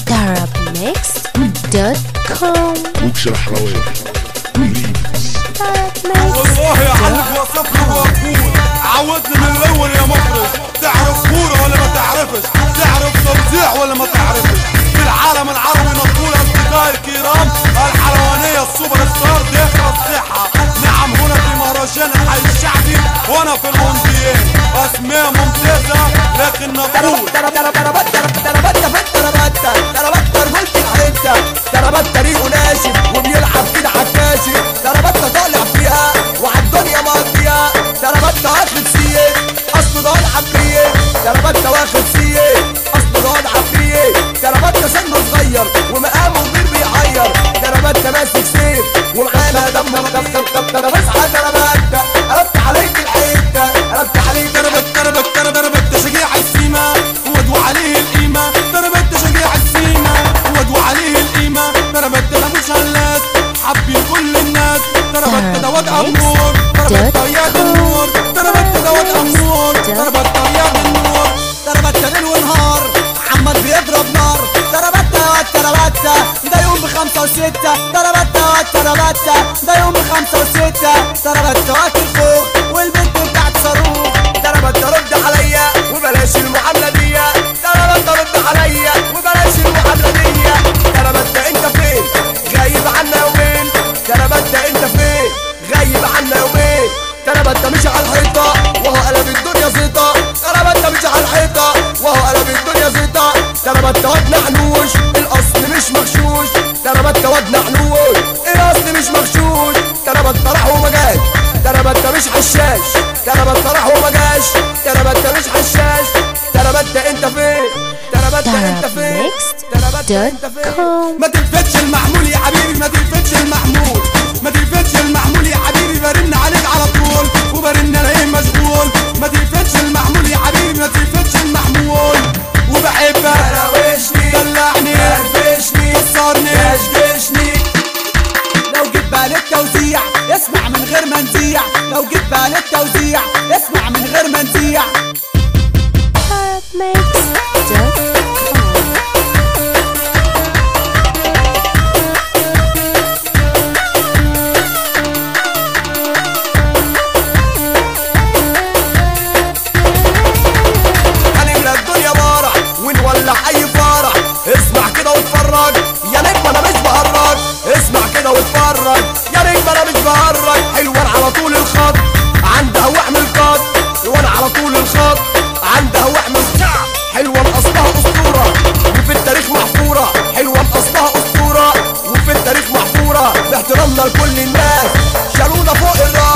arabmix.com وبشر حلاوة والله يا علق وصف له واقول عودني من الاول يا مخرج تعرف كوره ولا ما تعرفش تعرف توزيع ولا ما تعرفش في العالم العربي نقول اصدقائي الكرام الحلوانيه السوبر ستار داخل الصحه نعم هنا في مهرجان الحي الشعبي وانا في المونديال اسماء ممتازه لكن نقول تربت ريقه ناشف وبيلعب كده عكاشي تربت طالع فيها وعالدنيا مقضيها تربت واخد سيه اصله ده العبريه تربت واخد سيه اصله ده العبريه تربت سنه صغير ومقامه كبير بيعير تربت ماسك سيف ومعانا دم بس على تربت قلبت عليك الحته قلبت عليك ضربت ضربت ضربت ضربت تشجيع السيما ودوا عليه القيمة ضربت تشجيع السيما ودوا عليه القيمة ضربت ده مش هلاس حبي كل الناس ضربت ده واد أمور ضربت طياد النور ضربت ده واد أمور ضربت طياد النور ضربت ليل ونهار محمد بيضرب نار ضربت ضربت ده يوم بخمسة وستة ضربت ضربت ده يوم بخمسة وستة ضربت وقت الخوخ والبنت بتاعت صاروخ ضربت رد عليا وبلاش المعاملة دي ضربت رد عليا وبلاش المعاملة دي ضربت انت فين غايب عنا يومين ضربت انت فين غايب عنا يومين ضربت مش على الحيطة وهو قلب الدنيا زيطة ضربت مش على الحيطة وهو قلب الدنيا زيطة ضربت واد نعنوش الاصل مش مغشوش ضربت واد نعنوش الاصل مش مغشوش ضربت طرح وما جاش ضربت مش حشاش ضربت طرح وما جاش ضربت مش حشاش ضربت انت فين ضربت انت فين ضربت انت فين ما تلفتش المحمول يا حبيبي ما تلفتش المحمول ما تلفتش المحمول يا حبيبي برن عليك على طول وبرن الاقيه مشغول ما تلفتش المحمول يا حبيبي ما تلفتش المحمول وبحبك روشني دلعني فرفشني كسرني دشدشني لو جيت بقى للتوزيع اسمع من غير ما نزيع لو جيت بقى للتوزيع اسمع من غير ما نزيع arabmix.com هنملى الدنيا مرح ونولع اي فرح اسمع كده واتفرج يا نجم انا مش بهرج اسمع كده واتفرج يا نجم انا مش بهرج حلوان على طول الخط عندها واعمل قط وانا على طول الخط عندها واعمل كعب حلوان اصلها اسطوره وفي التاريخ محفوره حلوان اصلها اسطوره وفي التاريخ محفوره باحترامنا لكل الناس شالونا فوق الراس